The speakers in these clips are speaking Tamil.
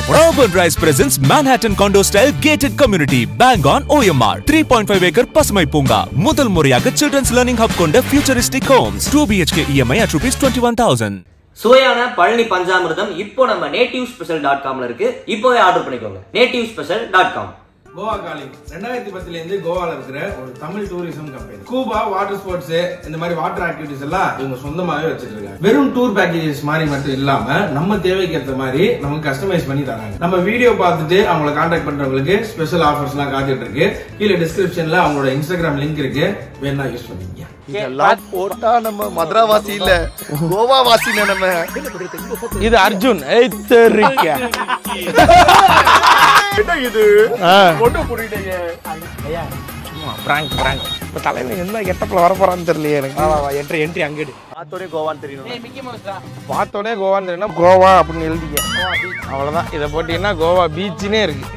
Urban Rise presents Manhattan condo style gated community bang on OMR 3.5 acre பசுமை பூங்கா முதல் முறையாக children's learning hub கொண்ட futuristic homes 2 BHK EMI at rupees 21000 சுவையான பழனி பஞ்சாமிர்தம் இப்போ நம்ம நேட்டிவ் ஸ்பெஷல் டாட் காம்ல இருக்கு இப்போவே ஆர்டர் பண்ணிக்கோங்க native special dot com Goa calling ரெண்டாயிரத்தி பத்துல இருந்து கோவால இருக்கிற ஒரு தமிழ் டூரிசம் கம்பெனி கூபா வாட்டர் ஸ்போர்ட்ஸ் இந்த மாதிரி வாட்டர் ஆக்டிவிட்டிஸ் எல்லாம் இவங்க சொந்தமாவே வச்சிட்டு இருக்காங்க வெறும் டூர் பேக்கேஜஸ் மாதிரி மட்டும் இல்லாம நம்ம தேவைக்கு ஏற்ற மாதிரி நமக்கு கஸ்டமைஸ் பண்ணி தராங்க நம்ம வீடியோ பார்த்துட்டு அவங்கள கான்டாக்ட் பண்றவங்களுக்கு ஸ்பெஷல் ஆஃபர்ஸ் எல்லாம் காத்துட்டு இருக்கு கீழே டிஸ்கிரிப்ஷன்ல அவங்களோட இன்ஸ்டாகிராம் லிங்க் இருக்கு வேணா யூஸ் பண்ணிக்கங்க இதெல்லாம் போட்டா நம்ம மதுராவாசி இல்ல கோவாவாசி நம்ம இது அர்ஜுன் ஏய் தெரிக்க என்ன இது ஒண்ணு புரியலையே பிராங்க் பிராங்க் இப்போ தலையில என்ன கெட்டப்பில் வர போறான்னு தெரியலையே எனக்கு என்ட்ரி என்ட்ரி அங்கேடு பார்த்தோடே கோவான்னு தெரியணும் பார்த்தோன்னே கோவான்னு தெரியும் கோவா அப்படின்னு எழுதிக்க அவ்வளோதான் இதை போட்டீங்கன்னா கோவா பீச்சுனே இருக்கு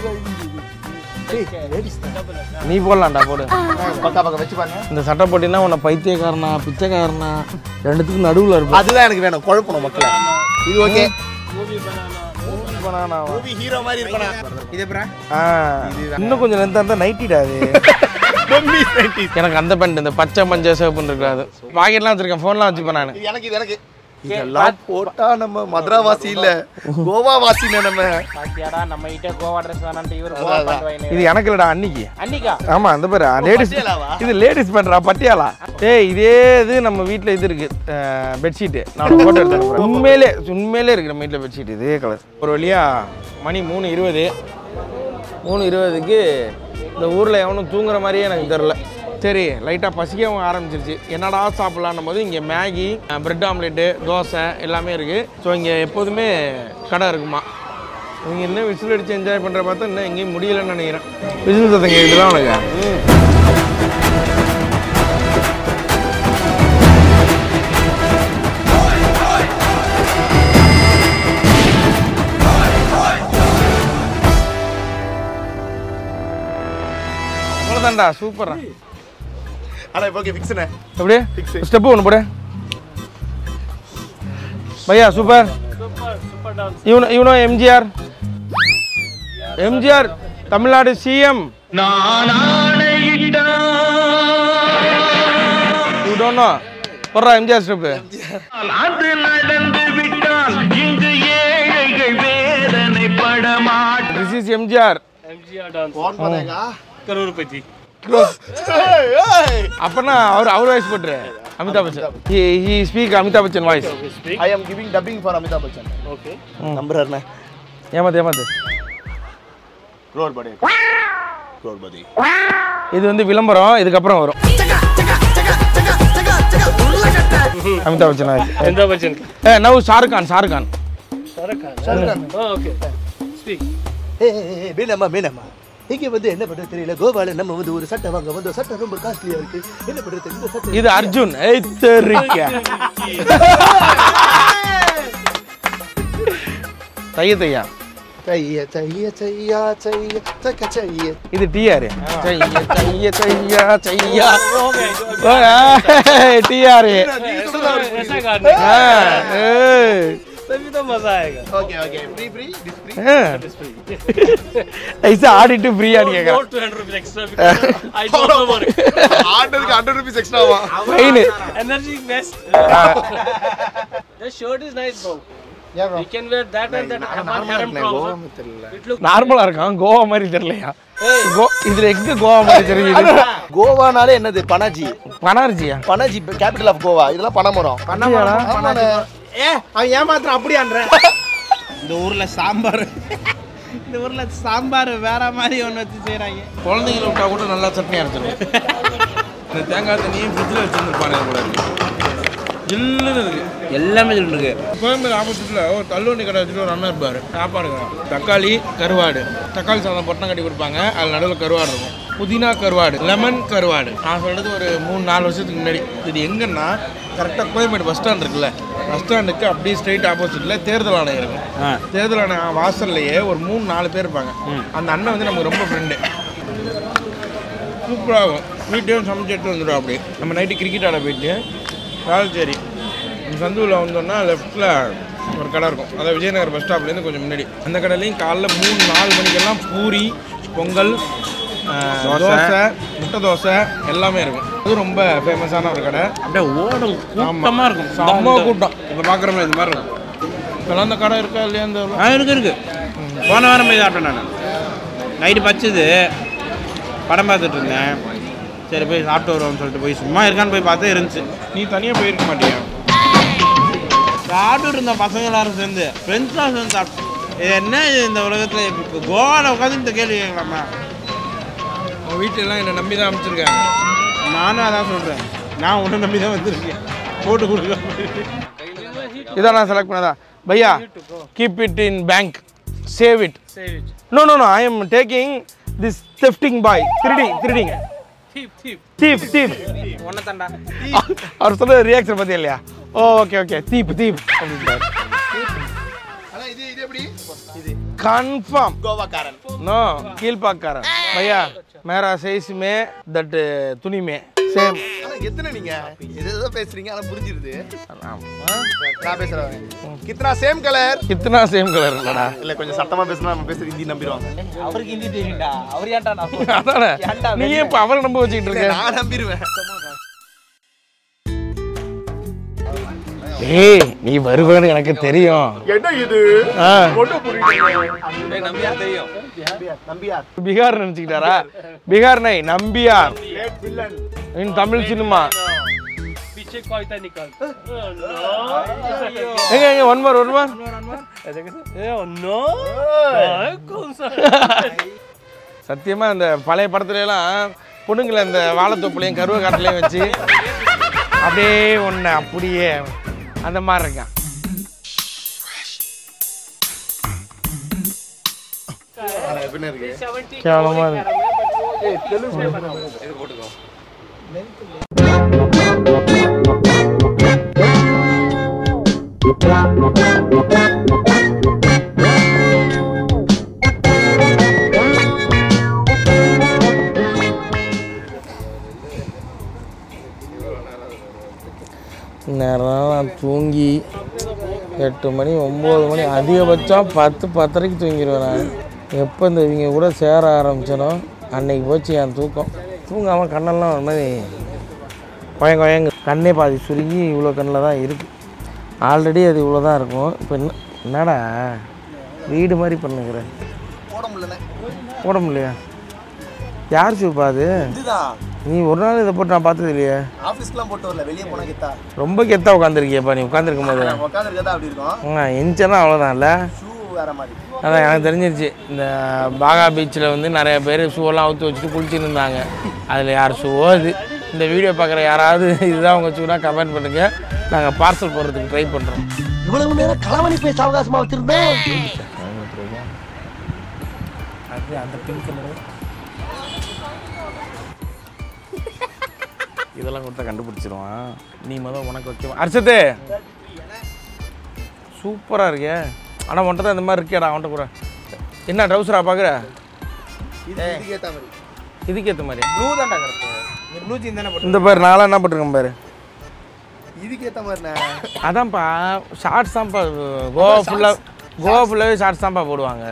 நீ போடலாம்டா போடு பக்கா பக்கம் வச்சு பாருங்க இந்த சட்டை போட்டீங்கன்னா உன்னை பைத்தியக்காரனா பிச்சைக்காரனா ரெண்டுத்துக்கும் நடுவில் இருப்பா அதுதான் எனக்கு வேணும் குழப்பணும் மக்களை இது ஓகே பனானாவா? ஹீரோ மாதிரி இருக்கணும் இது அப்புறம் ஆ, இன்னும் கொஞ்சம் லென்த்தாக இருந்தால் நைட்டிடா அது எனக்கு அந்த பேண்ட் இந்த பச்சை மஞ்சள் சிவப்புன்னு இருக்காது பாக்கெட்லாம் வச்சிருக்கேன் ஃபோன்லாம் வச்சுப்பேன் நான் இது எனக்கு இது எனக்கு இதெல்லாம் போட்டா நம்ம மதுராவாசி இல்ல கோவாவாசி நம்ம பாத்தியாடா நம்ம கிட்ட கோவா ட்ரெஸ் வேணான்ட்டு இவர் கோவா பாட்டு வாங்கினு இது எனக்கு இல்லடா அன்னைக்கு அன்னிக்கா ஆமா அந்த பேரு லேடிஸ் இது லேடிஸ் பண்றா பட்டியாலா ஏய் இதே இது நம்ம வீட்ல இது இருக்கு பெட்ஷீட் நான் போட்டோ எடுத்து அனுப்புறேன் உண்மையிலே உண்மையிலே இருக்கு நம்ம வீட்டில் பெட்ஷீட் இதே கலர் ஒரு வழியா மணி மூணு இருபது மூணு இருபதுக்கு இந்த ஊரில் எவனும் தூங்குற மாதிரியே எனக்கு தெரில சரி லைட்டாக பசிக்கவும் ஆரம்பிச்சிருச்சு என்னடா சாப்பிட்லான்னும் போது இங்கே மேகி பிரெட் ஆம்லெட்டு தோசை எல்லாமே இருக்குது ஸோ இங்கே எப்போதுமே கடை இருக்குமா இவங்க இன்னும் விசில் அடிச்சு என்ஜாய் பண்ணுற பார்த்தா இன்னும் எங்கேயும் முடியலன்னு நினைக்கிறேன் விசில் சத்தம் கேட்குதுதான் உனக்கு அவ்வளோதான்டா சூப்பரா ஆனா இப்போ ஓகே ஃபிக்ஸ்னே அப்படியே ஸ்டெப்பு ஒன்று போடு பையா சூப்பர் இவனோ இவனோ MGR MGR Tamil Nadu CM you don't know போடுறா MGR step this is MGR phone பண்ணேங்க அப்பனா அவர் அவர் வாய்ஸ் போட்டுரு Amitabh Bachchan he speak Amitabh Bachchan voice I am giving dubbing for Amitabh Bachchan okay நம்புறாருண்ணே ஏமாத்து ஏமாத்து க்ரோர் படி க்ரோர் படி இது வந்து விளம்பரம் இதுக்கப்புறம் வரும் அமிதாப் பச்சன் வாய்ஸ் எந்த பச்சன் ஏ நவ் ஷாருக் கான் ஷாருக் கான் ஓகே ஏ மீனம்மா மீனம்மா இங்க வந்து என்ன பண்றது தெரியல கோவால நம்ம வந்து ஒரு சட்டை வாங்க வந்து சட்டை ரொம்ப காஸ்ட்லியா இருக்கு என்ன பண்றது இந்த சட்டை இது அர்ஜுன் ஏய் தெரிக்க தைய தையா தைய தைய தையா தைய தக்க தைய இது டிஆர் தைய தைய தையா தையா டிஆர் तभी तो मजा आएगा ஓகே ஓகே ஃப்ரீ ஃப்ரீ டிஸ் ஃப்ரீ ஐசா ஆடிட்டு ஃப்ரீயான்னு கேட்குறேன் two hundred rupees extra I don't know more ஆர்டருக்கு 100 ரூபீஸ் எக்ஸ்ட்ராவா fine energy best the shirt is nice bro you can wear that and that I'm not having problem it looks நார்மலா இருக்கான் கோவா மாதிரி தெரியலையா கோ இதுல எங்க கோவா மாதிரி தெரியுது கோவானாலே என்னது பனாஜி பனார்ஜியா பனாஜி கேபிட்டல் ஆஃப் கோவா இதெல்லாம் பனமரம் பனமரம் ஏ அவன் ஏமாத்திரம் அப்படியான்ற இந்த ஊர்ல சாம்பார் இந்த ஊர்ல சாம்பார் வேற மாதிரி ஒன்று வச்சு செய்றாங்க குழந்தைங்களை விட்டா கூட நல்லா சட்னி அரைச்சிடும் இந்த தேங்காய் தண்ணியும் ஃப்ரிட்ஜில் வச்சுருந்துருப்பாங்க போல இருக்கு ஜில்லுன்னு இருக்கு எல்லாமே சொல்லிருக்கு கோயம்பேடு ஆப்போசிட்டில் ஒரு தள்ளுவண்டி கடை வச்சுட்டு ஒரு அண்ணன் இருப்பார் சாப்பாடு தக்காளி கருவாடு தக்காளி சாதம் பொட்டணம் கட்டி கொடுப்பாங்க அதில் நடுவில் கருவாடு இருக்கும் புதினா கருவாடு லெமன் கருவாடு நான் சொல்கிறது ஒரு மூணு நாலு வருஷத்துக்கு முன்னாடி இது எங்கன்னா கரெக்டாக கோயம்பேடு பஸ் ஸ்டாண்ட் இருக்குல்ல பஸ் ஸ்டாண்டுக்கு அப்படியே ஸ்ட்ரைட் ஆப்போசிட்டில் தேர்தல் ஆணையம் இருக்கும் தேர்தல் ஆணையம் வாசல்லையே ஒரு மூணு நாலு பேர் இருப்பாங்க அந்த அண்ணன் வந்து நமக்கு ரொம்ப ஃப்ரெண்டு சூப்பராகும் வீட்டையும் சமைச்சு எடுத்து வந்துடும் அப்படி நம்ம நைட்டு கிரிக்கெட் ஆட போயிட்டு வேளச்சேரி இந்த சந்துவில் வந்தோம்னா லெஃப்ட்டில் ஒரு கடை இருக்கும் அதாவது விஜயநகர் பஸ் ஸ்டாப்லேருந்து கொஞ்சம் முன்னாடி அந்த கடையிலையும் காலைல மூணு நாலு மணிக்கெல்லாம் பூரி பொங்கல் ஆஹ், தோசை முட்டை தோசை எல்லாமே இருக்கும் அது ரொம்ப ஃபேமஸான ஒரு கடை அப்படியே ஓடும் கூட்டமாக இருக்கும் செம்ம கூட்டம் இப்போ பார்க்குறோம்ல இந்த மாதிரி இருக்கும் இப்போலாம் அந்த கடை இருக்கா இல்லையா இந்த ஊர்ல? ஆ இருக்கு இருக்கு போன வாரம் போய் சாப்பிட்டேன் நான் நைட்டு பச்சுது படம் பார்த்துட்டு இருந்தேன் சரி போய் சாப்பிட்டு வருவோம்னு சொல்லிட்டு போய் சும்மா இருக்கான்னு போய் பார்த்தா இருந்துச்சு நீ தனியாக போயிருக்க மாட்டியா சாப்பிட்டு இருந்தோம் பசங்க எல்லாரும் சேர்ந்து ஃப்ரெண்ட்ஸ்லாம் சேர்ந்து சாப்பிட்டோம் இது என்ன இது இந்த உலகத்தில் இப்போ கோவாவில் உட்காந்து இந்த கேள்வி கேட்கலாமா உங்கள் வீட்டில எல்லாம் என்னை நம்பி தான் அமைச்சிருக்காங்க நானும் அதான் சொல்கிறேன் நான் உன்னை நம்பி தான் வந்திருக்கேன் போட்டு கொடுக்க இதான் நான் செலக்ட் பண்ணதா பையா keep it in bank save it no no no I am taking this thefting boy திருடிங் திருடிங் தீப் தீப் ஒன்றை தாண்டா அவர் சொல்ற ரியாக்ஷன் பத்தி இல்லையா oh okay okay thief thief அப்படின்றாரு ஆனா இது இது எப்படி கன்ஃபார்ம் கோவாக்காரன் நோ கீழ்பாக்காரன் பையா மேரா சைஸ் மே தட் துணி மே சேம் ஆனா எத்தனை நீங்க எது ஏதோ பேசுறீங்க ஆனா புரிஞ்சிருது நான் பேசுறேன் கித்னா சேம் கலர் கித்தனா சேம் கலர் இல்லடா இல்ல கொஞ்சம் சத்தமா பேசினா நம்ம பேசுற ஹிந்தி நம்பிடுவாங்க அவருக்கு ஹிந்தி தெரியும்டா அவர் ஏன்டா நான் அதானே நீ ஏன் இப்போ அவரை நம்ப வச்சுக்கிட்டு இருக்க நான் நம்பிடுவேன் ஏய் நீ வருவேன்னு எனக்கு தெரியும் என்ன இது ஆ, நம்பியார் தெரியும் நம்பியார் பீகார் நினைச்சுக்கிட்டாரா பீகார் நை நம்பியார் இன் தமிழ் சினிமா पीछे कोई था निकल எங்க எங்க ஒன் மார் ஒன் மார் नो कौन सा சத்தியமா இந்த பழைய படத்துல எல்லாம் பொண்ணுங்களை இந்த வாழைத்தோப்புலையும் கருவ காட்டுலையும் வச்சு அப்படியே ஒன்று அப்படியே அந்த மாதிரி இருக்கான் எப்படி இருக்கு கேவலமா இருக்கு நேரம் நான் தூங்கி எட்டு மணி ஒம்பது மணி அதிகபட்சம் பத்து பத்தரைக்கு தூங்கிடுவேன் நான் எப்போ இந்த இவங்க கூட சேர ஆரம்பிச்சனோ அன்னைக்கு போச்சு என் தூக்கம் தூங்காமல் கண்ணெல்லாம் ஒரு மாதிரி கொயங்க கொயங்க கண்ணே பாதி சுருங்கி இவ்வளோ கண்ணில் தான் இருக்குது ஆல்ரெடி அது இவ்வளோ தான் இருக்கும் இப்போ என்ன என்னடா வீடு மாதிரி பண்ணுங்கிற போட முடியல போட முடியலையா யார் சூப்பா அது இதுதான் நீ ஒரு நாள் இதை போட்டு நான் பார்த்தது இல்லையே ஆபீஸ்க்குலாம் போட்டு வரல வெளியே போனா கித்தா ரொம்ப கெத்தா உட்காந்துருக்கியப்பா நீ உட்காந்துருக்கும் போது உட்காந்துருக்கதா அப்படி இருக்கும் ஆ எஞ்சனா அவ்வளோதான் இல்லை ஷூ வேற மாதிரி அதான் எனக்கு தெரிஞ்சிருச்சு இந்த பாகா பீச்சில் வந்து நிறைய பேர் ஷூவெல்லாம் அவுத்து வச்சுட்டு குளிச்சுட்டு இருந்தாங்க அதில் யார் ஷூவோ இது இந்த வீடியோ பார்க்குற யாராவது இதுதான் உங்கள் ஷூனா கமெண்ட் பண்ணுங்கள் நாங்கள் பார்சல் போடுறதுக்கு ட்ரை பண்ணுறோம் இவ்வளவு நேரம் களவணி பேச அவகாசமா வச்சிருந்தோம் அது அந்த பிங்க் கலர் இதெல்லாம் கொடுத்தா கண்டுபிடிச்சிருவான் நீ முதல் உனக்கு வைக்க அர்ச்சத்து சூப்பராக இருக்கே ஆனால் உன்ட்ட தான் இந்த மாதிரி இருக்கேடா அவன்கிட்ட கூட என்ன ட்ரௌசரா பார்க்குற இதுக்கு ஏத்த மாதிரி இதுக்கு ஏற்ற மாதிரி ப்ளூ தான்டா கரெக்ட் ப்ளூ ஜீன் தானே போட்டு இந்த பாரு நாளாக என்ன பண்ணிருக்கேன் பாரு இதுக்கு ஏத்த மாதிரிண்ணே அதான்ப்பா ஷார்ட்ஸ் தான்ப்பா கோவா ஃபுல்லாக கோவா ஃபுல்லாகவே ஷார்ட்ஸ் தான்ப்பா போடுவாங்க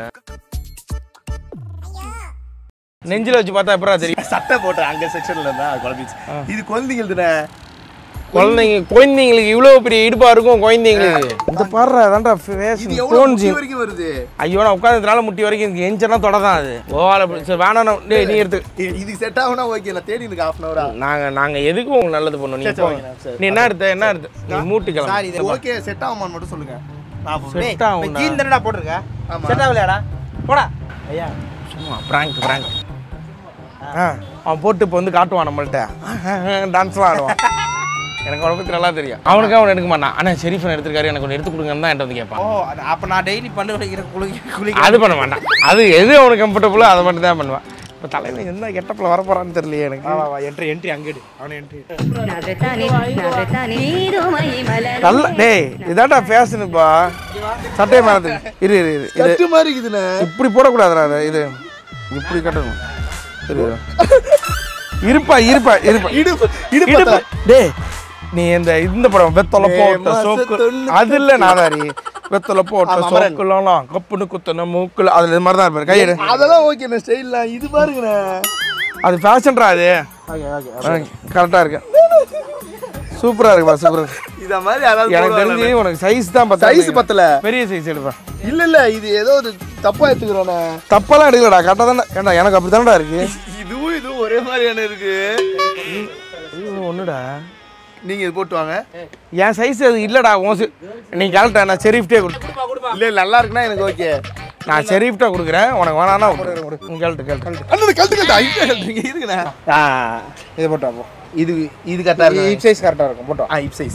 நெஞ்சில் வச்சு பார்த்தா எப்படா தெரியும் சட்டை போட்டேன் அங்க செக்ஷன்ல இருந்தா குழம்பிச்சு இது குழந்தைங்களுதுண்ணே குழந்தைங்க குழந்தைங்களுக்கு இவ்வளோ பெரிய இடுப்பா இருக்கும் குழந்தைங்களுக்கு இந்த பாடுறா அதான்டா இது ஃபேஷன் எவ்வளவு டோன் முட்டி வரைக்கும் வருது ஐயோ நான் உட்காந்துனால முட்டி வரைக்கும் எஞ்சனா தொட தான் அது கோவால போய் சரி வேணாம் நான் டேய் நீ எடுத்து இ- இது செட் ஆகுனா ஓகே நான் தேடி எனக்கு ஹாஃப் அன் ஹவரா நாங்கள் நாங்கள் எதுக்கும் உங்களுக்கு நல்லது பண்ணுவோம் நீ சரி, போங்க. சரி, சரி. நீ என்ன எடுத்த என்ன எடுத்த நீ மூட்டு சார் இது கிளம்பு ஓகே செட் ஆகுமான்னு மட்டும் சொல்லுங்க நான் செட் ஆகும் ஜீன் தானடா போட்டிருக்க ஆமா. செட் ஆகலையாடா போடா ஐயா சும்மா ப்ராங்க் ப்ராங்க் ஆ அவன் போட்டு இப்போ வந்து காட்டுவான் நம்மள்ட்ட டான்ஸ்லாம் ஆடுவான் எனக்கு அவனை பற்றி நல்லா தெரியும் அவனுக்கு அவன் எடுக்க மாட்டான் ஆனால் ஷெரீஃபன் எடுத்துருக்காரு எனக்கு ஒன்று எடுத்து கொடுங்கன்னு தான் என்கிட்ட வந்து கேட்பான் ஓ அது- அப்ப நான் டெய்லி பண்ணு வைக்கிற குளிக்க குளிக்க அது பண்ண மாட்டான் அது எது அவனுக்கு கம்ஃபர்டபுளோ அதை மட்டும் தான் பண்ணுவான் இப்போ தலையில் என்ன கெட்டப்பில் வரப்போறான்னு தெரியலையே எனக்கு வா வா வா என்ட்ரி என்ட்ரி அங்கேடு அவனை என்ட்ரி நகத்தானே நகத்தானே நீருமை மலர் நல்ல டேய் இதான்டா ஃபேஷனுப்பா சட்டையை மறந்துக்கு இரு இரு இரு இது கட்டு மாதிரி இருக்குதுண்ணே இப்படி போடக்கூடாதுடா அது இது இப்படி கட்டணும் இரு இரு. இருப்பா இருப்பா இருப்பா இடுப்பு இடுப்பு இடுப்பு டேய் நீ இந்த இந்த படம் வெத்தொலை போட்ட மாச சோக்கு தொண்ணூத்தி அது இல்ல நாதாரி வெத்தலை போட்ட ஆமா, அமரன். சோக்குலாம் கப்புன்னு குத்தன மூக்குல அதுல இது மாதிரி தான் இருப்பாரு கையெடு அதெல்லாம் ஓகேண்ணே ஸ்டைல்லாம் இது பாருங்கண்ணே அது ஃபேஷன்ரா அது கரெக்டா இருக்கு சூப்பரா இருக்குப்பா சூப்பரா இத மாதிரி அதாவது எனக்கு தெரிஞ்சு உனக்கு சைஸ் தான் பத்தல சைஸ் பத்தல பெரிய சைஸ் எடுப்பேன் இல்ல இல்ல இது ஏதோ ஒரு தப்பா எடுத்துக்கிறோண்ணே தப்பெல்லாம் எடுக்கலடா கரெக்டாக தானே ஏண்டா எனக்கு அப்படி தானடா இருக்கு இதுவும் இதுவும் ஒரே மாதிரியான இருக்கு ஒன்றுடா நீங்க இது போட்டு வாங்க என் சைஸ் அது இல்லடா உன் si- நீ கரெக்டா நான் செரீஃப்டே கொடு இல்ல இல்ல, நல்லா இருக்குன்னா எனக்கு ஓகே நான் செரீஃப்டா கொடுக்குறேன் உனக்கு வேணாம்னா விட்டுரு. கேள்ட்டு கேள்ட்டு அண்ணன் கழுத்து கழுத்து ஐயா கழுத்துங்க இருக்குண்ணே இதை போட்டு அப்போ இது இது கரெக்டா இருக்கு ஹிப் சைஸ் கரெக்டாக இருக்கும் போட்டோம் ஆ ஹிப் சைஸ்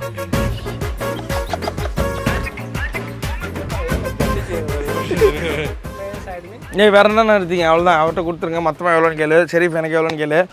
ஏய் வேற என்ன எடுத்தீங்க அவ்வளோதான் அவர்கிட்ட கொடுத்துருங்க மொத்தமாக எவ்வளோன்னு கேளு ஷெரீஃப் எனக்கு எவ்வளோன்னு கேளு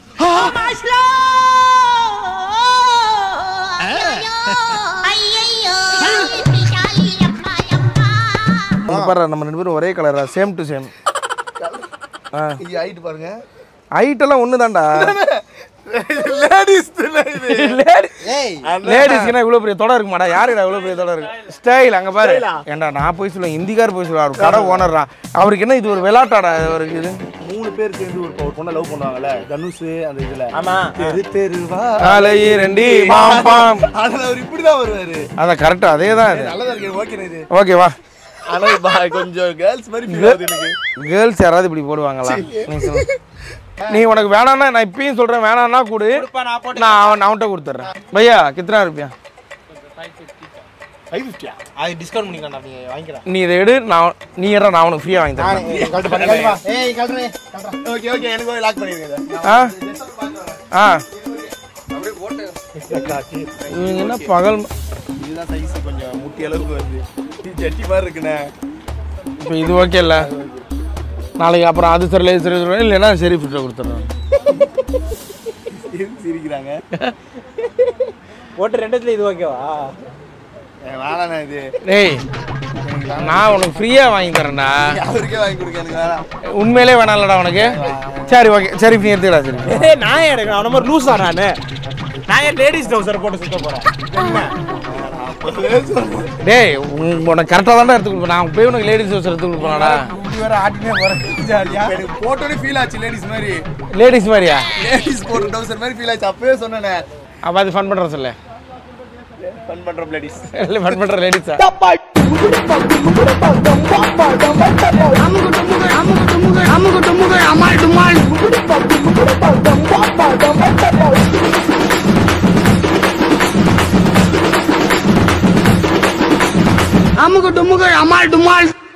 இங்க பாரு நம்ம ரெண்டு பேரும் ஒரே கலரா சேம் டு சேம் இது ஹைட் பாருங்க ஹைட்டெல்லாம் ஒன்று தான்டா லேடிஸ் ஏய் லேடிஸ்க்குனா இவ்வளோ பெரிய தொடர் இருக்குமாடா யாருடா இவ்வளோ பெரிய தொடர் இருக்கு ஸ்டைல் அங்கே பாரு ஏன்டா நான் போய் சொல்லுவேன் ஹிந்திக்கார் போய் சொல்லுவார் கடை ஓனர்ரா அவருக்கு என்ன இது ஒரு விளையாட்டாடா அவருக்கு இது மூணு பேர் சேர்ந்து ஒரு ஒரு பொண்ணை லவ் பண்ணுவாங்கல்ல தனுஷ் அந்த இதுல ஆமா தெரு தெருவா காலையே ரெண்டி மாம் பாம் அதுல அவர் இப்படிதான் வருவாரு அதான் கரெக்டாக அதே தான் இது நல்லதா இருக்கு ஓகே இது ஓகேவா ஆனா இப்ப கொஞ்சம் கேர்ள்ஸ் மாதிரி feel ஆகுது எனக்கு கேர்ள்ஸ் யாராவது இப்படி போடுவாங்களா நீ சொல்லு நீ உனக்கு வேணாம்னா நான் இப்பயும் சொல்றேன் வேணாம்னா கொடு நான் அவன் அவன்கிட்ட கொடுத்துட்றேன் பையா கித்தனா இருப்பியா ஃபைவ் ஃபிஃப்டியா அது டிஸ்கவுண்ட் பண்ணிக்கலாம் நீங்க வாங்கிக்கலாம் நீ இதை எடு நான் நீ ஏறா நான் உனக்கு ஃப்ரீயா வாங்கி தரேன் ஏய் கல்றே ஓகே ஓகே எனக்கு லாக் பண்ணிருங்க ஆ ஆ இவங்க என்ன பகல் இதுதான் சைஸ் கொஞ்சம் முட்டி அளவுக்கு வருது இது ஜட்டி மாதிரி இருக்குண்ணே இப்போ இது ஓகே இல்லை நாளைக்கு அப்புறம் அது சரியில்லை இது சரி இல்லைன்னா சரி ஃபிட்டை கொடுத்துட்றேன் எதுக்கு சிரிக்கிறாங்க ஓட்டு ரெண்டுத்துல இது ஓகேவா ஏய், வேணாண்ணே இது டேய் நான் உனக்கு ஃப்ரீயாக வாங்கி தரேன்டா அவருக்கே வாங்கி கொடுக்க எனக்கு வேணாம் உண்மையிலே வேணாம்லடா உனக்கு சரி ஓகே சரி நீ எடுத்துக்கடா சரி ஏய் நான் எனக்கு அவன மாதிரி லூஸ் தான் நானு நான் ஏன் லேடிஸ் டவுசர் போட்டு சுத்த போறேன் டேய் உன்- உனக்கு கரெக்டாக தான்டா எடுத்து கொடுப்பேன் நான் போய் உனக்கு லேடிஸ் ஹவுஸ் எடுத்து கொடுப்பேன்டா இப்படி வர ஆட்டினே போறேன் ஜாலியா எனக்கு போட்டோனே ஃபீல் ஆச்சு லேடிஸ் மாதிரி லேடிஸ் மாதிரியா லேடிஸ் போட்ட டவுசர் மாதிரி ஃபீல் ஆச்சு அப்பவே சொன்னேனே அப்போ அது ஃபன் பண்ணுற சொல்லு ஃபன் பண்றோம் லேடிஸ் இல்லை ஃபன் பண்ணுற லேடிஸா அமுகு டுமுகு அமால் டுமால்